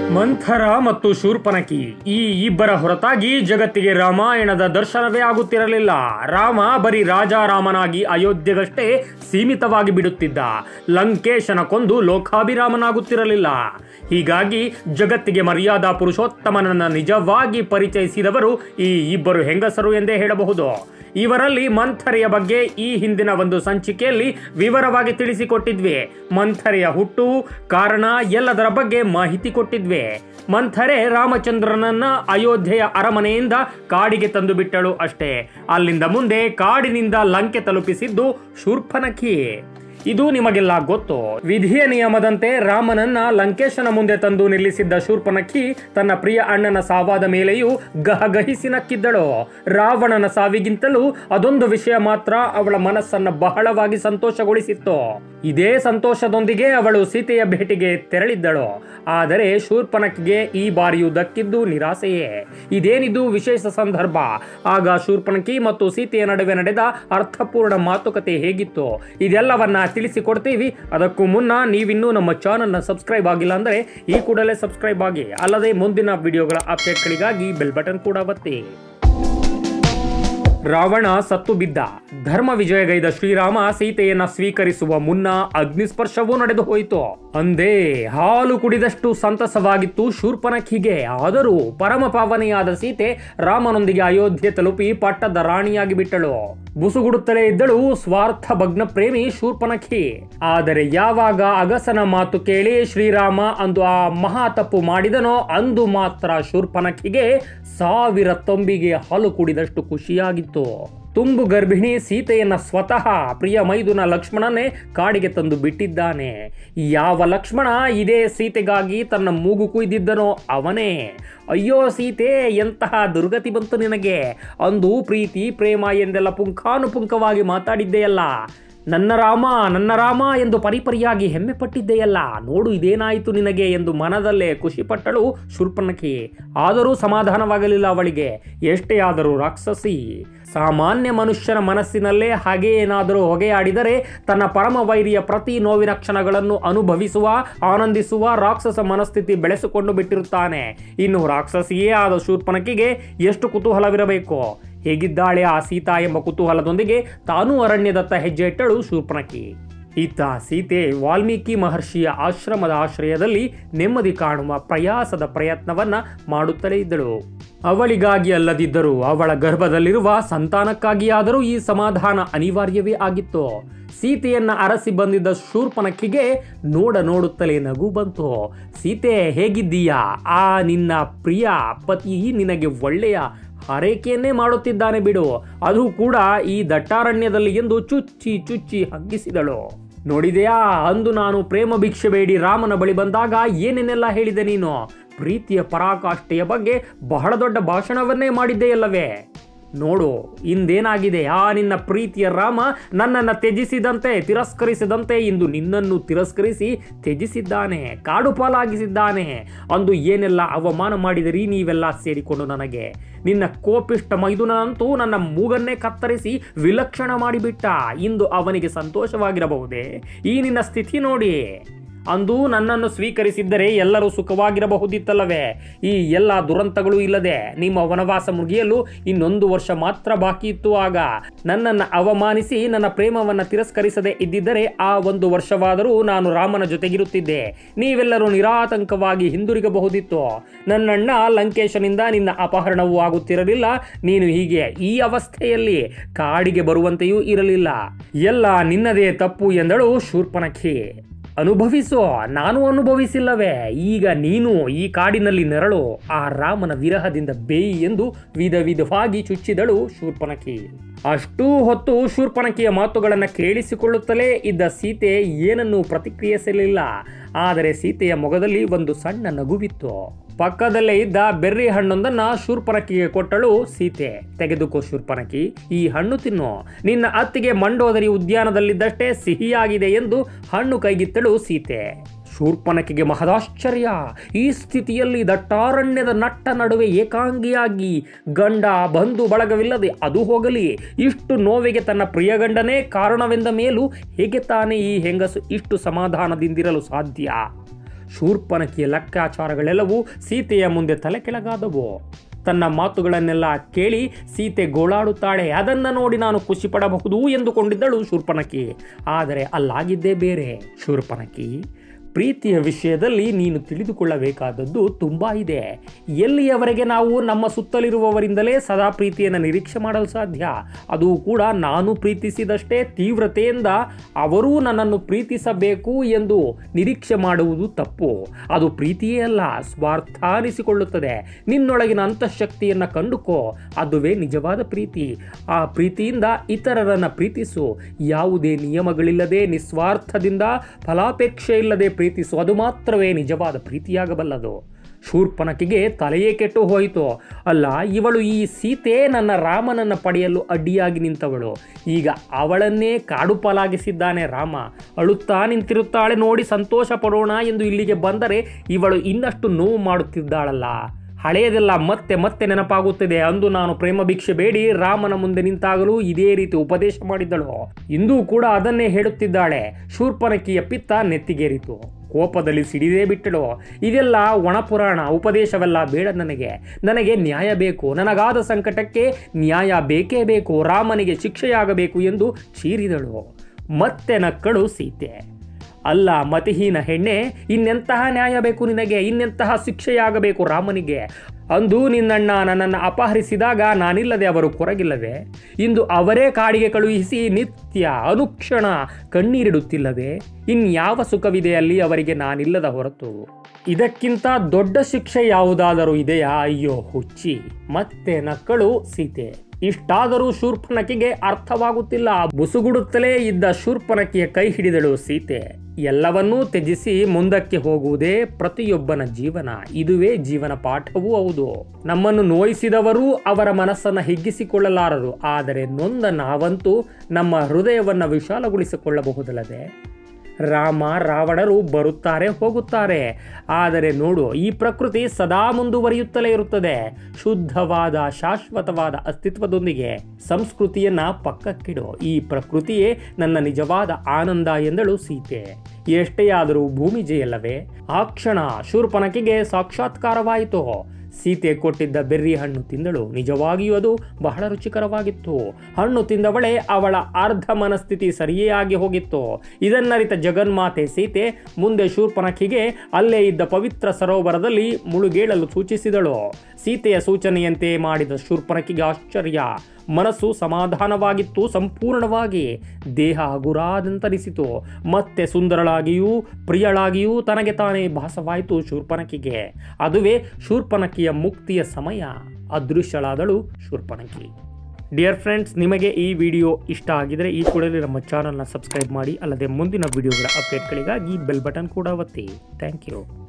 ಮಂಥರ ಮತ್ತು ಶೂರ್ಪನಖಿ ಈ ಇಬ್ಬರ ಹೊರತಾಗಿ ಜಗತ್ತಿಗೆ ರಾಮಾಯಣದ ದರ್ಶನವೇ ಆಗುತ್ತಿರಲಿಲ್ಲ ರಾಮ ಬರೀ ರಾಜಾರಾಮನಾಗಿ ಅಯೋಧ್ಯೆಗಷ್ಟೇ ಸೀಮಿತವಾಗಿ ಬಿಡುತ್ತಿದ್ದ ಲಂಕೇಶನ ಕೊಂದು ಲೋಕಾಭಿರಾಮನಾಗುತ್ತಿರಲಿಲ್ಲ ಹೀಗಾಗಿ ಜಗತ್ತಿಗೆ ಮರ್ಯಾದಾ ಪುರುಷೋತ್ತಮನನ್ನ ನಿಜವಾಗಿ ಪರಿಚಯಿಸಿದವರು ಈ ಇಬ್ಬರು ಹೆಂಗಸರು ಎಂದೇ ಹೇಳಬಹುದು ಇವರಲ್ಲಿ ಮಂಥರೆಯ ಬಗ್ಗೆ ಈ ಹಿಂದಿನ ಒಂದು ಸಂಚಿಕೆಯಲ್ಲಿ ವಿವರವಾಗಿ ತಿಳಿಸಿಕೊಟ್ಟಿದ್ವಿ ಮಂಥರೆಯ ಹುಟ್ಟು ಕಾರಣ ಎಲ್ಲದರ ಬಗ್ಗೆ ಮಾಹಿತಿ ಕೊಟ್ಟಿದ್ವಿ ಮಂಥರೆ ರಾಮಚಂದ್ರನನ್ನ ಅಯೋಧ್ಯೆಯ ಅರಮನೆಯಿಂದ ಕಾಡಿಗೆ ತಂದು ಬಿಟ್ಟಳು ಅಷ್ಟೇ ಅಲ್ಲಿಂದ ಮುಂದೆ ಕಾಡಿನಿಂದ ಲಂಕೆ ತಲುಪಿಸಿದ್ದು ಶೂರ್ಪನಖಿ ಇದು ನಿಮಗೆಲ್ಲ ಗೊತ್ತು ವಿಧಿಯ ನಿಯಮದಂತೆ ರಾಮನನ್ನ ಲಂಕೇಶನ ಮುಂದೆ ತಂದು ನಿಲ್ಲಿಸಿದ್ದ ಶೂರ್ಪನಖಿ ತನ್ನ ಪ್ರಿಯ ಅಣ್ಣನ ಸಾವಾದ ಮೇಲೆಯೂ ಗಹಗಹಿಸಿ ನಕ್ಕಿದ್ದಳು ರಾವಣನ ಸಾವಿಗಿಂತಲೂ ಅದೊಂದು ವಿಷಯ ಮಾತ್ರ ಅವಳ ಮನಸ್ಸನ್ನ ಬಹಳವಾಗಿ ಸಂತೋಷಗೊಳಿಸಿತ್ತು ಇದೇ ಸಂತೋಷದೊಂದಿಗೆ ಅವಳು ಸೀತೆಯ ಭೇಟಿಗೆ ತೆರಳಿದ್ದಳು ಆದರೆ ಶೂರ್ಪನಖಿಗೆ ಈ ಬಾರಿಯೂ ದಕ್ಕಿದ್ದು ನಿರಾಸೆಯೇ ಇದೇನಿದು ವಿಶೇಷ ಸಂದರ್ಭ ಆಗ ಶೂರ್ಪನಖಿ ಮತ್ತು ಸೀತೆಯ ನಡುವೆ ನಡೆದ ಅರ್ಥಪೂರ್ಣ ಮಾತುಕತೆ ಹೇಗಿತ್ತು ಇದೆಲ್ಲವನ್ನ ತಿಳಿಸಿಕೊಡ್ತೀವಿ ಅದಕ್ಕೂ ಮುನ್ನ ನೀವಿನ್ನೂ ನಮ್ಮ ಚಾನಲ್ನ ಸಬ್ಸ್ಕ್ರೈಬ್ ಆಗಿಲ್ಲ ಅಂದರೆ ಈ ಕೂಡಲೇ ಸಬ್ಸ್ಕ್ರೈಬ್ ಆಗಿ ಅಲ್ಲದೆ ಮುಂದಿನ ವಿಡಿಯೋಗಳ ಅಪ್ಡೇಟ್ಗಳಿಗಾಗಿ ಬೆಲ್ ಬಟನ್ ಕೂಡ ಒತ್ತಿ ರಾವಣ ಸತ್ತು ಬಿದ್ದ ಧರ್ಮ ವಿಜಯಗೈದ ಶ್ರೀರಾಮ ಸೀತೆಯನ್ನ ಸ್ವೀಕರಿಸುವ ಮುನ್ನ ಅಗ್ನಿಸ್ಪರ್ಶವೂ ನಡೆದು ಹೋಯಿತು ಅಂದೇ ಹಾಲು ಕುಡಿದಷ್ಟು ಸಂತಸವಾಗಿತ್ತು ಶೂರ್ಪನಖಿಗೆ ಆದರೂ ಪರಮ ಪಾವನೆಯಾದ ಸೀತೆ ರಾಮನೊಂದಿಗೆ ಅಯೋಧ್ಯೆ ತಲುಪಿ ಪಟ್ಟದ ರಾಣಿಯಾಗಿ ಬಿಟ್ಟಳು ಬುಸುಗುಡುತ್ತಲೇ ಇದ್ದಳು ಸ್ವಾರ್ಥ ಭಗ್ನ ಪ್ರೇಮಿ ಶೂರ್ಪನಖಿ ಆದರೆ ಯಾವಾಗ ಅಗಸನ ಮಾತು ಕೇಳಿ ಶ್ರೀರಾಮ ಅಂದು ಆ ಮಹಾ ತಪ್ಪು ಮಾಡಿದನೋ ಅಂದು ಮಾತ್ರ ಶೂರ್ಪನಖಿಗೆ ಸಾವಿರ ತೊಂಬಿಗೆ ಹಾಲು ಕುಡಿದಷ್ಟು ಖುಷಿಯಾಗಿತ್ತು ತುಂಬು ಗರ್ಭಿಣಿ ಸೀತೆಯನ್ನ ಸ್ವತಃ ಪ್ರಿಯ ಮೈದುನ ಲಕ್ಷ್ಮಣನೇ ಕಾಡಿಗೆ ತಂದು ಬಿಟ್ಟಿದ್ದಾನೆ ಯಾವ ಲಕ್ಷ್ಮಣ ಇದೇ ಸೀತೆಗಾಗಿ ತನ್ನ ಮೂಗು ಕುಯ್ದಿದ್ದನೋ ಅವನೇ ಅಯ್ಯೋ ಸೀತೆ ಎಂತಹ ದುರ್ಗತಿ ಬಂತು ನಿನಗೆ ಅಂದು ಪ್ರೀತಿ ಪ್ರೇಮ ಎಂದೆಲ್ಲ ಪುಂಖಾನುಪುಂಖವಾಗಿ ಮಾತಾಡಿದ್ದೆಯಲ್ಲ ನನ್ನ ರಾಮ ನನ್ನ ರಾಮ ಎಂದು ಪರಿಪರಿಯಾಗಿ ಹೆಮ್ಮೆ ಪಟ್ಟಿದ್ದೆಯಲ್ಲ ನೋಡು ಇದೇನಾಯಿತು ನಿನಗೆ ಎಂದು ಮನದಲ್ಲೇ ಖುಷಿಪಟ್ಟಳು ಶೂರ್ಪನಖಿ ಆದರೂ ಸಮಾಧಾನವಾಗಲಿಲ್ಲ ಅವಳಿಗೆ ಎಷ್ಟೇ ಆದರೂ ರಾಕ್ಷಸಿ ಸಾಮಾನ್ಯ ಮನುಷ್ಯನ ಮನಸ್ಸಿನಲ್ಲೇ ಹಾಗೆ ಏನಾದರೂ ಹೊಗೆಯಾಡಿದರೆ ತನ್ನ ಪರಮ ವೈರಿಯ ಪ್ರತಿ ನೋವಿನ ಕ್ಷಣಗಳನ್ನು ಅನುಭವಿಸುವ ಆನಂದಿಸುವ ರಾಕ್ಷಸ ಮನಸ್ಥಿತಿ ಬೆಳೆಸಿಕೊಂಡು ಬಿಟ್ಟಿರುತ್ತಾನೆ ಇನ್ನು ರಾಕ್ಷಸಿಯೇ ಆದ ಶೂರ್ಪನಖಿಗೆ ಎಷ್ಟು ಕುತೂಹಲವಿರಬೇಕು ಹೇಗಿದ್ದಾಳೆ ಆ ಸೀತಾ ಎಂಬ ಕುತೂಹಲದೊಂದಿಗೆ ತಾನೂ ಅರಣ್ಯದತ್ತ ಹೆಜ್ಜೆ ಇಟ್ಟಳು ಶೂರ್ಪನಖಿ ಈತ ಸೀತೆ ವಾಲ್ಮೀಕಿ ಮಹರ್ಷಿಯ ಆಶ್ರಮದ ಆಶ್ರಯದಲ್ಲಿ ನೆಮ್ಮದಿ ಕಾಣುವ ಪ್ರಯಾಸದ ಪ್ರಯತ್ನವನ್ನ ಮಾಡುತ್ತಲೇ ಇದ್ದಳು ಅವಳಿಗಾಗಿ ಅಲ್ಲದಿದ್ದರೂ ಅವಳ ಗರ್ಭದಲ್ಲಿರುವ ಸಂತಾನಕ್ಕಾಗಿಯಾದರೂ ಈ ಸಮಾಧಾನ ಅನಿವಾರ್ಯವೇ ಆಗಿತ್ತು ಸೀತೆಯನ್ನ ಅರಸಿ ಬಂದಿದ್ದ ಶೂರ್ಪನಖಿಗೆ ನೋಡ ನೋಡುತ್ತಲೇ ನಗು ಬಂತು ಸೀತೆ ಹೇಗಿದ್ದೀಯಾ ಆ ನಿನ್ನ ಪ್ರಿಯ ಪತಿ ನಿನಗೆ ಒಳ್ಳೆಯ ಹಾರೈಕೆಯನ್ನೇ ಮಾಡುತ್ತಿದ್ದಾನೆ ಬಿಡು ಅದು ಕೂಡ ಈ ದಟ್ಟಾರಣ್ಯದಲ್ಲಿ ಎಂದು ಚುಚ್ಚಿ ಚುಚ್ಚಿ ಹಗ್ಗಿಸಿದಳು ನೋಡಿದೆಯಾ ಅಂದು ನಾನು ಪ್ರೇಮ ಭಿಕ್ಷೆ ಬೇಡಿ ರಾಮನ ಬಳಿ ಬಂದಾಗ ಏನೇನೆಲ್ಲ ಹೇಳಿದೆ ನೀನು ಪ್ರೀತಿಯ ಪರಾಕಾಷ್ಠೆಯ ಬಗ್ಗೆ ಬಹಳ ದೊಡ್ಡ ಭಾಷಣವನ್ನೇ ಮಾಡಿದ್ದೆಯಲ್ಲವೇ ನೋಡು ಇಂದೇನಾಗಿದೆ ಆ ನಿನ್ನ ಪ್ರೀತಿಯ ರಾಮ ನನ್ನನ್ನು ತ್ಯಜಿಸಿದಂತೆ ತಿರಸ್ಕರಿಸಿದಂತೆ ಇಂದು ನಿನ್ನನ್ನು ತಿರಸ್ಕರಿಸಿ ತ್ಯಜಿಸಿದ್ದಾನೆ ಕಾಡು ಪಾಲಾಗಿಸಿದ್ದಾನೆ ಅಂದು ಏನೆಲ್ಲ ಅವಮಾನ ಮಾಡಿದಿರಿ ನೀವೆಲ್ಲ ಸೇರಿಕೊಂಡು ನನಗೆ ನಿನ್ನ ಕೋಪಿಷ್ಟ ಮೈದುನಂತೂ ನನ್ನ ಮೂಗನ್ನೇ ಕತ್ತರಿಸಿ ವಿಲಕ್ಷಣ ಮಾಡಿಬಿಟ್ಟ ಇಂದು ಅವನಿಗೆ ಸಂತೋಷವಾಗಿರಬಹುದೇ ಈ ನಿನ್ನ ಸ್ಥಿತಿ ನೋಡಿ ಅಂದು ನನ್ನನ್ನು ಸ್ವೀಕರಿಸಿದ್ದರೆ ಎಲ್ಲರೂ ಸುಖವಾಗಿರಬಹುದಿತ್ತಲ್ಲವೇ ಈ ಎಲ್ಲ ದುರಂತಗಳು ಇಲ್ಲದೆ ನಿಮ್ಮ ವನವಾಸ ಮುಗಿಯಲು ಇನ್ನೊಂದು ವರ್ಷ ಮಾತ್ರ ಬಾಕಿ ಇತ್ತು ಆಗ ನನ್ನನ್ನು ಅವಮಾನಿಸಿ ನನ್ನ ಪ್ರೇಮವನ್ನು ತಿರಸ್ಕರಿಸದೆ ಇದ್ದಿದ್ದರೆ ಆ ಒಂದು ವರ್ಷವಾದರೂ ನಾನು ರಾಮನ ಜೊತೆಗಿರುತ್ತಿದ್ದೆ ನೀವೆಲ್ಲರೂ ನಿರಾತಂಕವಾಗಿ ಹಿಂದಿರುಗಬಹುದಿತ್ತು ನನ್ನಣ್ಣ ಲಂಕೇಶನಿಂದ ನಿನ್ನ ಅಪಹರಣವೂ ಆಗುತ್ತಿರಲಿಲ್ಲ ನೀನು ಹೀಗೆ ಈ ಅವಸ್ಥೆಯಲ್ಲಿ ಕಾಡಿಗೆ ಬರುವಂತೆಯೂ ಇರಲಿಲ್ಲ ಎಲ್ಲ ನಿನ್ನದೇ ತಪ್ಪು ಎಂದಳು ಶೂರ್ಪನಖಿ ಅನುಭವಿಸೋ ನಾನು ಅನುಭವಿಸಿಲ್ಲವೇ ಈಗ ನೀನು ಈ ಕಾಡಿನಲ್ಲಿ ನೆರಳು ಆ ರಾಮನ ವಿರಹದಿಂದ ಬೇಯಿ ಎಂದು ವಿಧ ವಿಧವಾಗಿ ಚುಚ್ಚಿದಳು ಶೂರ್ಪನಖಿ ಅಷ್ಟೂ ಹೊತ್ತು ಶೂರ್ಪನಖಿಯ ಮಾತುಗಳನ್ನು ಕೇಳಿಸಿಕೊಳ್ಳುತ್ತಲೇ ಇದ್ದ ಸೀತೆ ಏನನ್ನೂ ಪ್ರತಿಕ್ರಿಯಿಸಲಿಲ್ಲ ಆದರೆ ಸೀತೆಯ ಮೊಗದಲ್ಲಿ ಒಂದು ಸಣ್ಣ ನಗುವಿತ್ತು ಪಕ್ಕದಲ್ಲೇ ಇದ್ದ ಬೆರ್ರಿ ಹಣ್ಣೊಂದನ್ನ ಶೂರ್ಪನಖಿಗೆ ಕೊಟ್ಟಳು ಸೀತೆ ತೆಗೆದುಕೋ ಶೂರ್ಪನಖಿ ಈ ಹಣ್ಣು ತಿನ್ನು ನಿನ್ನ ಅತ್ತಿಗೆ ಮಂಡೋದರಿ ಉದ್ಯಾನದಲ್ಲಿದ್ದಷ್ಟೇ ಸಿಹಿಯಾಗಿದೆ ಎಂದು ಹಣ್ಣು ಕೈಗಿತ್ತಳು ಸೀತೆ ಶೂರ್ಪನಖಿಗೆ ಮಹದಾಶ್ಚರ್ಯ ಈ ಸ್ಥಿತಿಯಲ್ಲಿ ದಟ್ಟಾರಣ್ಯದ ನಟ್ಟ ನಡುವೆ ಏಕಾಂಗಿಯಾಗಿ ಗಂಡ ಬಂಧು ಬಳಗವಿಲ್ಲದೆ ಅದು ಹೋಗಲಿ ಇಷ್ಟು ನೋವಿಗೆ ತನ್ನ ಪ್ರಿಯ ಗಂಡನೇ ಕಾರಣವೆಂದ ಮೇಲೂ ಹೇಗೆ ತಾನೇ ಈ ಹೆಂಗಸು ಇಷ್ಟು ಸಮಾಧಾನದಿಂದಿರಲು ಸಾಧ್ಯ ಶೂರ್ಪನಖಿಯ ಲೆಕ್ಕಾಚಾರಗಳೆಲ್ಲವೂ ಸೀತೆಯ ಮುಂದೆ ತಲೆ ಕೆಳಗಾದವು ತನ್ನ ಮಾತುಗಳನ್ನೆಲ್ಲ ಕೇಳಿ ಸೀತೆ ಗೋಳಾಡುತ್ತಾಳೆ ಅದನ್ನ ನೋಡಿ ನಾನು ಖುಷಿ ಪಡಬಹುದು ಎಂದುಕೊಂಡಿದ್ದಳು ಶೂರ್ಪನಖಿ ಆದರೆ ಅಲ್ಲಾಗಿದ್ದೇ ಬೇರೆ ಶೂರ್ಪನಖಿ ಪ್ರೀತಿಯ ವಿಷಯದಲ್ಲಿ ನೀನು ತಿಳಿದುಕೊಳ್ಳಬೇಕಾದದ್ದು ತುಂಬ ಇದೆ ಎಲ್ಲಿಯವರೆಗೆ ನಾವು ನಮ್ಮ ಸುತ್ತಲಿರುವವರಿಂದಲೇ ಸದಾ ಪ್ರೀತಿಯನ್ನು ನಿರೀಕ್ಷೆ ಮಾಡಲು ಸಾಧ್ಯ ಅದು ಕೂಡ ನಾನು ಪ್ರೀತಿಸಿದಷ್ಟೇ ತೀವ್ರತೆಯಿಂದ ಅವರೂ ನನ್ನನ್ನು ಪ್ರೀತಿಸಬೇಕು ಎಂದು ನಿರೀಕ್ಷೆ ಮಾಡುವುದು ತಪ್ಪು ಅದು ಪ್ರೀತಿಯೇ ಅಲ್ಲ ಸ್ವಾರ್ಥ ಅನಿಸಿಕೊಳ್ಳುತ್ತದೆ ನಿನ್ನೊಳಗಿನ ಅಂತಃಶಕ್ತಿಯನ್ನು ಕಂಡುಕೋ ಅದುವೇ ನಿಜವಾದ ಪ್ರೀತಿ ಆ ಪ್ರೀತಿಯಿಂದ ಇತರರನ್ನು ಪ್ರೀತಿಸು ಯಾವುದೇ ನಿಯಮಗಳಿಲ್ಲದೆ ನಿಸ್ವಾರ್ಥದಿಂದ ಫಲಾಪೇಕ್ಷೆ ಇಲ್ಲದೆ ಪ್ರೀತಿಸು ಅದು ಮಾತ್ರವೇ ನಿಜವಾದ ಪ್ರೀತಿಯಾಗಬಲ್ಲದು ಶೂರ್ಪನಕಿಗೆ ತಲೆಯೇ ಕೆಟ್ಟು ಹೋಯಿತು ಅಲ್ಲ ಇವಳು ಈ ಸೀತೆ ನನ್ನ ರಾಮನನ್ನು ಪಡೆಯಲು ಅಡ್ಡಿಯಾಗಿ ನಿಂತವಳು ಈಗ ಅವಳನ್ನೇ ಕಾಡು ಪಾಲಾಗಿಸಿದ್ದಾನೆ ರಾಮ ಅಳುತ್ತಾ ನಿಂತಿರುತ್ತಾಳೆ ನೋಡಿ ಸಂತೋಷ ಪಡೋಣ ಎಂದು ಇಲ್ಲಿಗೆ ಬಂದರೆ ಇವಳು ಇನ್ನಷ್ಟು ನೋವು ಮಾಡುತ್ತಿದ್ದಾಳಲ್ಲ ಹಳೆಯದೆಲ್ಲ ಮತ್ತೆ ಮತ್ತೆ ನೆನಪಾಗುತ್ತಿದೆ ಅಂದು ನಾನು ಪ್ರೇಮ ಭಿಕ್ಷೆ ಬೇಡಿ ರಾಮನ ಮುಂದೆ ನಿಂತಾಗಲೂ ಇದೇ ರೀತಿ ಉಪದೇಶ ಮಾಡಿದ್ದಳು ಇಂದೂ ಕೂಡ ಅದನ್ನೇ ಹೇಳುತ್ತಿದ್ದಾಳೆ ಶೂರ್ಪನಕಿಯ ಪಿತ್ತ ನೆತ್ತಿಗೇರಿತು ಕೋಪದಲ್ಲಿ ಸಿಡಿದೇ ಬಿಟ್ಟಳು ಇದೆಲ್ಲ ಒಣಪುರಾಣ ಉಪದೇಶವೆಲ್ಲ ಬೇಡ ನನಗೆ ನನಗೆ ನ್ಯಾಯ ಬೇಕು ನನಗಾದ ಸಂಕಟಕ್ಕೆ ನ್ಯಾಯ ಬೇಕೇ ಬೇಕು ರಾಮನಿಗೆ ಶಿಕ್ಷೆಯಾಗಬೇಕು ಎಂದು ಚೀರಿದಳು ಮತ್ತೆ ನಕ್ಕಳು ಸೀತೆ ಅಲ್ಲ ಮತಿಹೀನ ಹೆಣ್ಣೆ ಇನ್ನೆಂತಹ ನ್ಯಾಯ ಬೇಕು ನಿನಗೆ ಇನ್ನೆಂತಹ ಶಿಕ್ಷೆಯಾಗಬೇಕು ರಾಮನಿಗೆ ಅಂದು ನಿನ್ನಣ್ಣ ನನ್ನನ್ನು ಅಪಹರಿಸಿದಾಗ ನಾನಿಲ್ಲದೆ ಅವರು ಕೊರಗಿಲ್ಲದೆ ಇಂದು ಅವರೇ ಕಾಡಿಗೆ ಕಳುಹಿಸಿ ನಿತ್ಯ ಅನುಕ್ಷಣ ಕಣ್ಣೀರಿಡುತ್ತಿಲ್ಲದೆ ಇನ್ಯಾವ ಸುಖವಿದೆ ಅಲ್ಲಿ ಅವರಿಗೆ ನಾನಿಲ್ಲದ ಹೊರತು ಇದಕ್ಕಿಂತ ದೊಡ್ಡ ಶಿಕ್ಷೆ ಯಾವುದಾದರೂ ಇದೆಯಾ ಅಯ್ಯೋ ಹುಚ್ಚಿ ಮತ್ತೆ ನಕ್ಕಳು ಸೀತೆ ಇಷ್ಟಾದರೂ ಶೂರ್ಪನಕಿಗೆ ಅರ್ಥವಾಗುತ್ತಿಲ್ಲ ಬುಸುಗುಡುತ್ತಲೇ ಇದ್ದ ಶೂರ್ಪನಕಿಯ ಕೈ ಹಿಡಿದಳು ಸೀತೆ ಎಲ್ಲವನ್ನೂ ತ್ಯಜಿಸಿ ಮುಂದಕ್ಕೆ ಹೋಗುವುದೇ ಪ್ರತಿಯೊಬ್ಬನ ಜೀವನ ಇದುವೇ ಜೀವನ ಪಾಠವೂ ಹೌದು ನಮ್ಮನ್ನು ನೋಯಿಸಿದವರು ಅವರ ಮನಸ್ಸನ್ನು ಹಿಗ್ಗಿಸಿಕೊಳ್ಳಲಾರರು ಆದರೆ ನೊಂದ ನಾವಂತೂ ನಮ್ಮ ಹೃದಯವನ್ನು ವಿಶಾಲಗೊಳಿಸಿಕೊಳ್ಳಬಹುದಲ್ಲದೆ ರಾಮ ರಾವಣರು ಬರುತ್ತಾರೆ ಹೋಗುತ್ತಾರೆ ಆದರೆ ನೋಡು ಈ ಪ್ರಕೃತಿ ಸದಾ ಮುಂದುವರಿಯುತ್ತಲೇ ಇರುತ್ತದೆ ಶುದ್ಧವಾದ ಶಾಶ್ವತವಾದ ಅಸ್ತಿತ್ವದೊಂದಿಗೆ ಸಂಸ್ಕೃತಿಯನ್ನ ಪಕ್ಕಕ್ಕಿಡು ಈ ಪ್ರಕೃತಿಯೇ ನನ್ನ ನಿಜವಾದ ಆನಂದ ಎಂದಳು ಸೀತೆ ಎಷ್ಟೇ ಆದರೂ ಭೂಮಿ ಜಯಲ್ಲವೇ ಆ ಕ್ಷಣ ಶೂರ್ಪನಕಿಗೆ ಸಾಕ್ಷಾತ್ಕಾರವಾಯಿತು ಸೀತೆ ಕೊಟ್ಟಿದ್ದ ಬೆರ್ರಿ ಹಣ್ಣು ತಿಂದಳು ನಿಜವಾಗಿಯೂ ಅದು ಬಹಳ ರುಚಿಕರವಾಗಿತ್ತು ಹಣ್ಣು ತಿಂದವಳೆ ಅವಳ ಅರ್ಧ ಮನಸ್ಥಿತಿ ಸರಿಯೇ ಆಗಿ ಹೋಗಿತ್ತು ಇದನ್ನರಿತ ಜಗನ್ಮಾತೆ ಸೀತೆ ಮುಂದೆ ಶೂರ್ಪನಖಿಗೆ ಅಲ್ಲೇ ಇದ್ದ ಪವಿತ್ರ ಸರೋವರದಲ್ಲಿ ಮುಳುಗೇಳಲು ಸೂಚಿಸಿದಳು ಸೀತೆಯ ಸೂಚನೆಯಂತೆ ಮಾಡಿದ ಶೂರ್ಪನಖಿಗೆ ಆಶ್ಚರ್ಯ ಮನಸ್ಸು ಸಮಾಧಾನವಾಗಿತ್ತು ಸಂಪೂರ್ಣವಾಗಿ ದೇಹ ಹಗುರಾದಂತನಿಸಿತು ಮತ್ತೆ ಸುಂದರಳಾಗಿಯೂ ಪ್ರಿಯಳಾಗಿಯೂ ತನಗೆ ತಾನೇ ಭಾಸವಾಯಿತು ಶೂರ್ಪನಖಿಗೆ ಅದುವೇ ಶೂರ್ಪನಖಿಯ ಮುಕ್ತಿಯ ಸಮಯ ಅದೃಶ್ಯಳಾದಳು ಶೂರ್ಪನಖಿ ಡಿಯರ್ ಫ್ರೆಂಡ್ಸ್ ನಿಮಗೆ ಈ ವಿಡಿಯೋ ಇಷ್ಟ ಆಗಿದರೆ ಈ ಕೂಡಲೇ ನಮ್ಮ ಚಾನಲ್ನ ಸಬ್ಸ್ಕ್ರೈಬ್ ಮಾಡಿ ಅಲ್ಲದೆ ಮುಂದಿನ ವಿಡಿಯೋಗಳ ಅಪ್ಡೇಟ್ಗಳಿಗಾಗಿ ಬೆಲ್ ಬಟನ್ ಕೂಡ ಒತ್ತಿ ಥ್ಯಾಂಕ್ ಯು